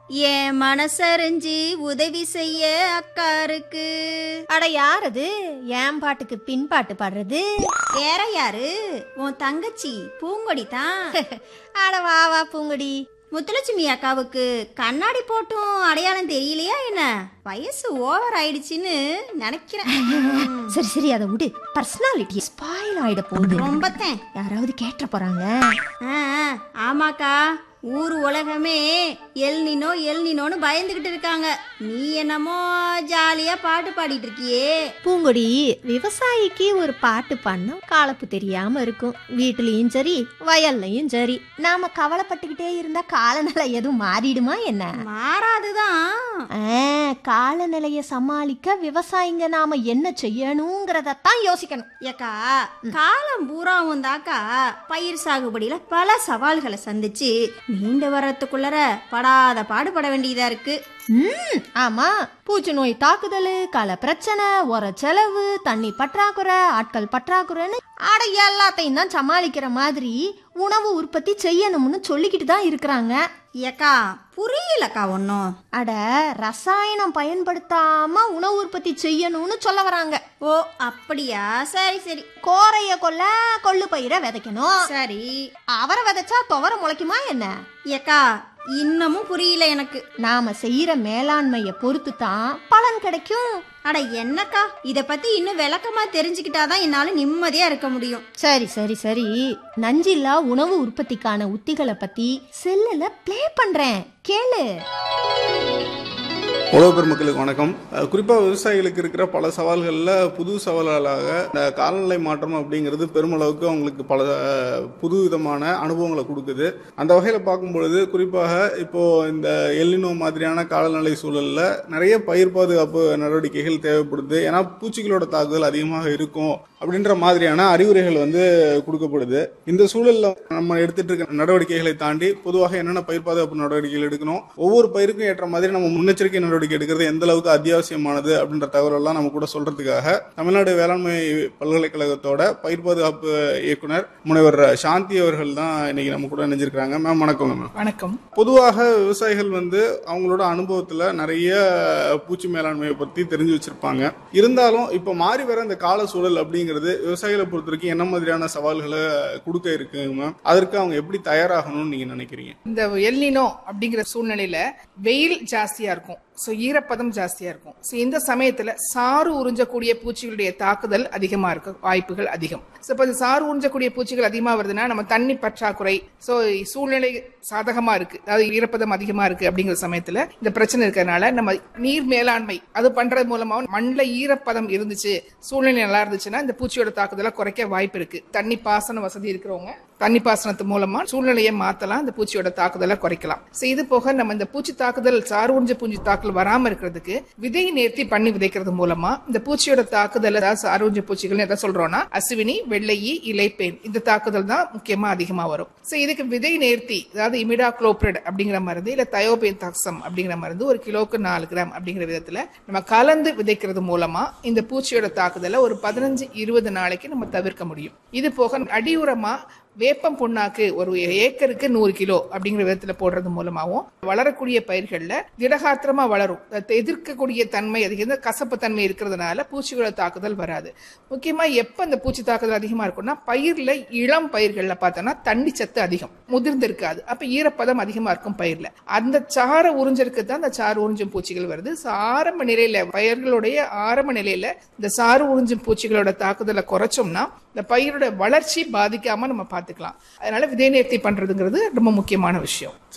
என் மனசறிஞ்சு உதவி செய்ய அக்கா இருக்கு அட யார் அது ஏன் பாட்டுக்கு பின்பாட்டு பாடுறது வேற யாரு உன் தங்கச்சி பூங்கொடி தான் அட வா வா பூங்கொடி முத்துலட்சுமி அக்காவுக்கு கண்ணாடி போட்டும் அடையாளம் தெரியலையா என்ன வயசு ஓவர் ஆயிடுச்சுன்னு நினைக்கிறேன் சரி சரி அதை விடு பர்சனாலிட்டி ஸ்பாயில் ஆயிட போகுது ரொம்பத்தேன் யாராவது கேட்ட போறாங்க ஆ, ஆ, ஆமாக்கா ஊர் உலகமே எல்னினோ எல்னினோன்னு பயந்துகிட்டு இருக்காங்க நீ என்னமோ ஜாலியா பாட்டு பாடிட்டு இருக்கியே பூங்கொடி விவசாயிக்கு ஒரு பாட்டு பாடினா காலப்பு தெரியாம இருக்கும் வீட்டுலயும் சரி வயல்லையும் சரி நாம கவலைப்பட்டுக்கிட்டே இருந்தா காலநிலை எதுவும் மாறிடுமா என்ன மாறாதுதான் ஆ, காலநிலைய சமாளிக்க விவசாயிங்க நாம என்ன செய்யணுங்கிறதத்தான் யோசிக்கணும் ஏக்கா காலம் பூராவும் தாக்கா பயிர் சாகுபடியில பல சவால்களை சந்திச்சு நீண்டு வர்றதுக்குள்ளர படாத பாடுபட வேண்டியதா இருக்கு ம் ஆமா பூச்சி நோய் தாக்குதல் கள பிரச்சனை உர செலவு தண்ணி பற்றாக்குறை ஆட்கள் பற்றாக்குறைன்னு அட எல்லாத்தையும் தான் சமாளிக்கிற மாதிரி உணவு உற்பத்தி செய்யணும்னு சொல்லிக்கிட்டு தான் இருக்கிறாங்க ஏக்கா புரியலக்கா ஒன்னும் அட ரசாயனம் பயன்படுத்தாம உணவு உற்பத்தி செய்யணும்னு சொல்ல வராங்க ஓ அப்படியா சரி சரி கோரைய கொல்ல கொள்ளு பயிரை விதைக்கணும் சரி அவரை விதைச்சா துவர முளைக்குமா என்ன ஏக்கா இன்னமும் புரியல எனக்கு நாம செய்யற மேலாண்மைய பொறுத்து தான் பலன் கிடைக்கும் அட என்னக்கா இத பத்தி இன்னும் விளக்கமா தெரிஞ்சுக்கிட்டாதான் என்னால நிம்மதியா இருக்க முடியும் சரி சரி சரி நஞ்சில்லா உணவு உற்பத்திக்கான உத்திகளை பத்தி செல்லுல ப்ளே பண்றேன் கேளு உழவு பெருமக்களுக்கு வணக்கம் அஹ் குறிப்பா விவசாயிகளுக்கு இருக்கிற பல சவால்களில் புது சவால்களாக இந்த காலநிலை மாற்றம் அப்படிங்கிறது பெருமளவுக்கு அவங்களுக்கு பல அஹ், புது விதமான அனுபவங்களை கொடுக்குது அந்த வகையில் பார்க்கும் பொழுது குறிப்பாக இப்போ இந்த எல்லினோ மாதிரியான காலநிலை சூழல்ல நிறைய பயிர் பாதுகாப்பு நடவடிக்கைகள் தேவைப்படுது ஏன்னா பூச்சிகளோட தாக்குதல் அதிகமாக இருக்கும் அப்படின்ற மாதிரியான அறிவுரைகள் வந்து கொடுக்கப்படுது இந்த சூழல்ல நம்ம எடுத்துட்டு இருக்க நடவடிக்கைகளை தாண்டி பொதுவாக என்னென்ன பயிர் பாதுகாப்பு நடவடிக்கைகள் எடுக்கணும் ஒவ்வொரு பயிருக்கும் ஏற்ற மாதிரி நம்ம முன்னெச்சரிக்கை நடவடிக்கை எடுக்கிறது எந்த அளவுக்கு அத்தியாவசியமானது அப்படின்ற தகவலெல்லாம் நம்ம கூட சொல்றதுக்காக தமிழ்நாடு வேளாண்மை பல்கலைக்கழகத்தோட பயிர் பாதுகாப்பு இயக்குனர் முனைவர் சாந்தி அவர்கள் தான் இன்னைக்கு நம்ம கூட இணைஞ்சிருக்காங்க மேம் வணக்கம் மேம் வணக்கம் பொதுவாக விவசாயிகள் வந்து அவங்களோட அனுபவத்துல நிறைய பூச்சி மேலாண்மையை பத்தி தெரிஞ்சு வச்சிருப்பாங்க இருந்தாலும் இப்ப மாறி வர இந்த கால சூழல் அப்படிங்கிறது விவசாயிகளை பொறுத்த வரைக்கும் என்ன மாதிரியான சவால்களை கொடுக்க இருக்குங்க மேம் அதற்கு அவங்க எப்படி தயாராகணும்னு நீங்க நினைக்கிறீங்க இந்த எல்னினோ அப்படிங்கிற சூழ்நிலையில வெயில் ஜாஸ்தியா இருக்கும் ஸோ ஈரப்பதம் ஜாஸ்தியா இருக்கும் ஸோ இந்த சமயத்துல சாறு உறிஞ்சக்கூடிய பூச்சிகளுடைய தாக்குதல் அதிகமா இருக்க வாய்ப்புகள் அதிகம் ஸோ இப்போ இந்த சாறு உறிஞ்சக்கூடிய பூச்சிகள் அதிகமா வருதுன்னா நம்ம தண்ணி பற்றாக்குறை ஸோ சூழ்நிலை சாதகமா இருக்கு அதாவது ஈரப்பதம் அதிகமா இருக்கு அப்படிங்கிற சமயத்துல இந்த பிரச்சனை இருக்கிறதுனால நம்ம நீர் மேலாண்மை அது பண்றது மூலமா மண்ணில் ஈரப்பதம் இருந்துச்சு சூழ்நிலை நல்லா இருந்துச்சுன்னா இந்த பூச்சியோட தாக்குதலை குறைக்க வாய்ப்பு இருக்கு தண்ணி பாசன வசதி இருக்கிறவங்க தண்ணி பாசனத்து மூலமா சூழ்நிலையை மாத்தலாம் இந்த பூச்சியோட தாக்குதலை குறைக்கலாம் So, இது போக நம்ம இந்த பூச்சி தாக்குதல் சாறு உறிஞ்ச பூச்சி தாக்குதல் வராம இருக்கிறதுக்கு விதை நேர்த்தி பண்ணி விதைக்கிறது மூலமா இந்த பூச்சியோட தாக்குதல் அதாவது சாறு உறிஞ்ச பூச்சிகள் எதை சொல்றோம்னா அசுவினி வெள்ளையி இலைப்பேன் இந்த தாக்குதல் தான் முக்கியமா அதிகமா வரும் சோ இதுக்கு விதை நேர்த்தி அதாவது இமிடா குளோப்ரிட் அப்படிங்கிற மருந்து இல்ல தயோபேன் தக்சம் அப்படிங்கிற மருந்து ஒரு கிலோக்கு நாலு கிராம் அப்படிங்கிற விதத்துல நம்ம கலந்து விதைக்கிறது மூலமா இந்த பூச்சியோட தாக்குதலை ஒரு பதினஞ்சு இருபது நாளைக்கு நம்ம தவிர்க்க முடியும் இது போக அடியுரமா வேப்பம் புண்ணாக்கு ஒரு ஏக்கருக்கு நூறு கிலோ அப்படிங்கிற விதத்துல போடுறது மூலமாவும் வளரக்கூடிய பயிர்கள்ல திடகாத்திரமா வளரும் அது எதிர்க்கக்கூடிய தன்மை அதிகம் கசப்பு தன்மை இருக்கிறதுனால பூச்சிகளோட தாக்குதல் வராது முக்கியமா எப்ப இந்த பூச்சி தாக்குதல் அதிகமா இருக்கும்னா பயிர்ல இளம் பயிர்கள்ல பார்த்தோம்னா தண்ணி சத்து அதிகம் முதிர்ந்து இருக்காது அப்ப ஈரப்பதம் அதிகமா இருக்கும் பயிர்ல அந்த சாரை உறிஞ்சிருக்கு தான் அந்த சாறு உறிஞ்சும் பூச்சிகள் வருது So, ஆரம்ப நிலையில பயிர்களுடைய ஆரம்ப நிலையில இந்த சாறு உறிஞ்சும் பூச்சிகளோட தாக்குதலை குறைச்சோம்னா இந்த பயிரோட வளர்ச்சி பாதிக்காம நம்ம பார்த்துக்கலாம் அதனால விதை நேர்த்தி பண்றதுங்கிறது ரொம்ப முக்கியமான விஷயம்